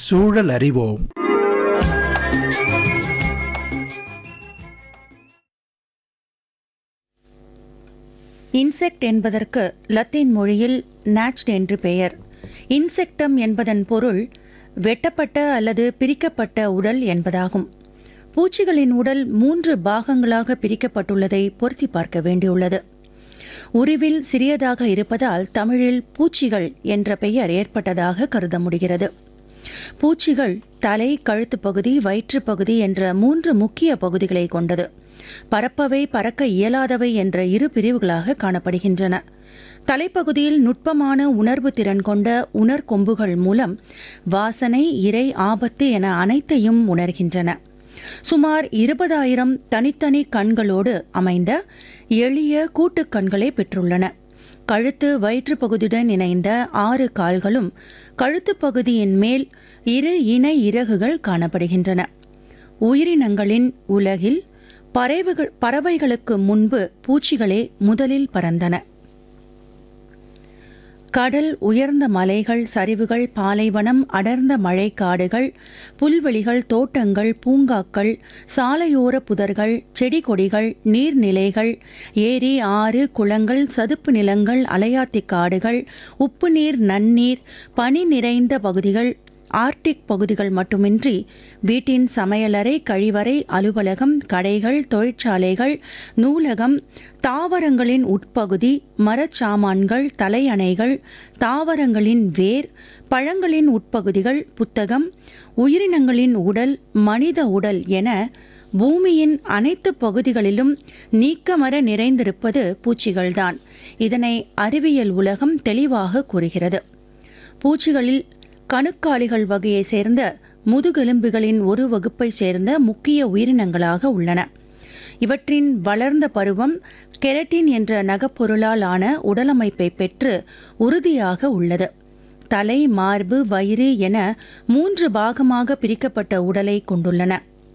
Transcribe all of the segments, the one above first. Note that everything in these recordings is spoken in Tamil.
சூழல் அறிவோம் இன்செக்ட் என்பதற்கு லத்தீன் மொழியில் நாச்ட் என்று பெயர் இன்செக்டம் என்பதன் பொருள் வெட்டப்பட்ட அல்லது பிரிக்கப்பட்ட உடல் என்பதாகும் பூச்சிகளின் உடல் மூன்று பாகங்களாக பிரிக்கப்பட்டுள்ளதை பொருத்தி பார்க்க வேண்டியுள்ளது உருவில் சிறியதாக இருப்பதால் தமிழில் பூச்சிகள் என்ற பெயர் ஏற்பட்டதாக கருத முடிகிறது பூச்சிகள் தலை கழுத்துப் பகுதி வயிற்றுப் பகுதி என்ற மூன்று முக்கிய பகுதிகளை கொண்டது பறப்பவை பறக்க இயலாதவை என்ற இரு பிரிவுகளாக காணப்படுகின்றன தலைப்பகுதியில் நுட்பமான உணர்வு திறன் கொண்ட உணர்கொம்புகள் மூலம் வாசனை இறை ஆபத்து என அனைத்தையும் உணர்கின்றன சுமார் இருபதாயிரம் தனித்தனி கண்களோடு அமைந்த எளிய கூட்டுக் கண்களை பெற்றுள்ளன கழுத்து வயிற்றுப் பகுதியுடன் இணைந்த ஆறு கால்களும் கழுத்துப் பகுதியின் மேல் இரு இணை இறகுகள் காணப்படுகின்றன உயிரினங்களின் உலகில் பறவைகள் பறவைகளுக்கு முன்பு பூச்சிகளே முதலில் பறந்தன கடல் உயர்ந்த மலைகள் சரிவுகள் பாலைவனம் அடர்ந்த மழைக்காடுகள் புல்வெளிகள் தோட்டங்கள் பூங்காக்கள் சாலையோர புதர்கள் செடி கொடிகள் நீர்நிலைகள் ஏரி ஆறு குளங்கள் சதுப்பு நிலங்கள் அலையாத்தி காடுகள் உப்பு நீர் நன்னீர் பனி நிறைந்த பகுதிகள் ஆர்டிக் பகுதிகள் மட்டுமின்றி வீட்டின் சமையலறை கழிவறை அலுவலகம் கடைகள் தொழிற்சாலைகள் நூலகம் தாவரங்களின் உட்பகுதி மரச்சாமான்கள் தலையணைகள் தாவரங்களின் வேர் பழங்களின் உட்பகுதிகள் புத்தகம் உயிரினங்களின் உடல் மனித உடல் என பூமியின் அனைத்து பகுதிகளிலும் நீக்கமர நிறைந்திருப்பது பூச்சிகள்தான் இதனை அறிவியல் உலகம் தெளிவாக கூறுகிறது பூச்சிகளில் கணுக்காலிகள் வகையை சேர்ந்த முதுகெலும்புகளின் ஒரு வகுப்பை சேர்ந்த முக்கிய உயிரினங்களாக உள்ளன இவற்றின் வளர்ந்த பருவம் கெரட்டின் என்ற நகப்பொருளால் ஆன உடலமைப்பை பெற்று உறுதியாக உள்ளது தலை மார்பு வயிறு என மூன்று பாகமாக பிரிக்கப்பட்ட உடலை கொண்டுள்ளன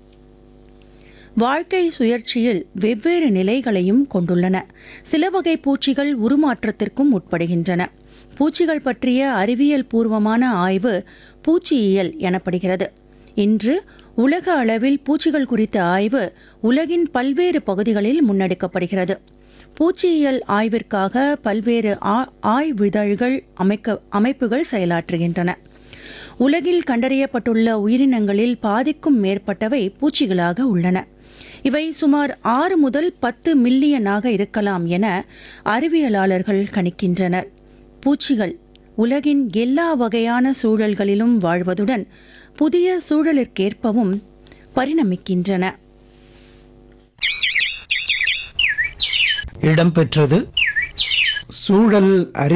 வாழ்க்கை சுழற்சியில் வெவ்வேறு நிலைகளையும் கொண்டுள்ளன சில வகை பூச்சிகள் உருமாற்றத்திற்கும் உட்படுகின்றன பூச்சிகள் பற்றிய அறிவியல் பூர்வமான ஆய்வு பூச்சியியல் எனப்படுகிறது இன்று உலக அளவில் பூச்சிகள் குறித்த ஆய்வு உலகின் பல்வேறு பகுதிகளில் முன்னெடுக்கப்படுகிறது பூச்சியியல் ஆய்விற்காக பல்வேறு ஆ- ஆய்விதழ்கள் அமைக்க அமைப்புகள் செயலாற்றுகின்றன உலகில் கண்டறியப்பட்டுள்ள உயிரினங்களில் பாதிக்கும் மேற்பட்டவை பூச்சிகளாக உள்ளன இவை சுமார் ஆறு முதல் பத்து மில்லியனாக இருக்கலாம் என அறிவியலாளர்கள் கணிக்கின்றனர் பூச்சிகள் உலகின் எல்லா வகையான சூழல்களிலும் வாழ்வதுடன் புதிய சூழலிற்கேற்பவும் பரிணமிக்கின்றன இடம்பெற்றது சூழல் அறி